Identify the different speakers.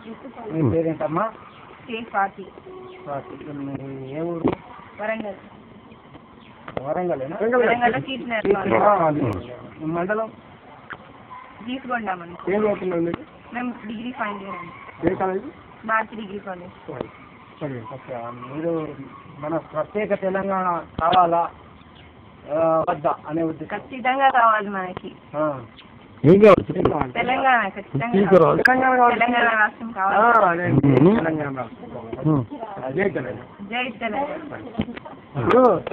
Speaker 1: మీ పేరేంటమ్మా
Speaker 2: కే స్వాతి
Speaker 1: స్వాతి. మీరు ఏ ఊరు
Speaker 2: వరంగల్
Speaker 1: వరంగలేనా
Speaker 2: వరంగల్ సీట్ నేర్చుకోవాలి
Speaker 1: ఈ మండలం
Speaker 2: తీసుకుంటామని
Speaker 1: ఏం చదువుతున్నారు మీరు
Speaker 2: మేము డిగ్రీ ఫైనల్ ఇయర్ అండి
Speaker 1: ఏ college
Speaker 2: Bharathi degree college
Speaker 1: okay మీరు మన ప్రత్యేక తెలంగాణ కావాలా ఆ, వద్దా అనే ఉద్దేశం
Speaker 2: ఖచ్చితంగా కావాలి మనకి
Speaker 1: ఆ.
Speaker 2: తెలంగాణ ఖచ్చితంగా
Speaker 1: తెలంగాణ కావాలి.
Speaker 2: తెలంగాణ రాష్ట్రం
Speaker 1: ఆ,
Speaker 2: కావాలి
Speaker 1: అదే తెలంగాణ రాష్ట్రం. అదే తెలంగాణ
Speaker 2: జై తెలంగాణ
Speaker 1: ఇప్పుడు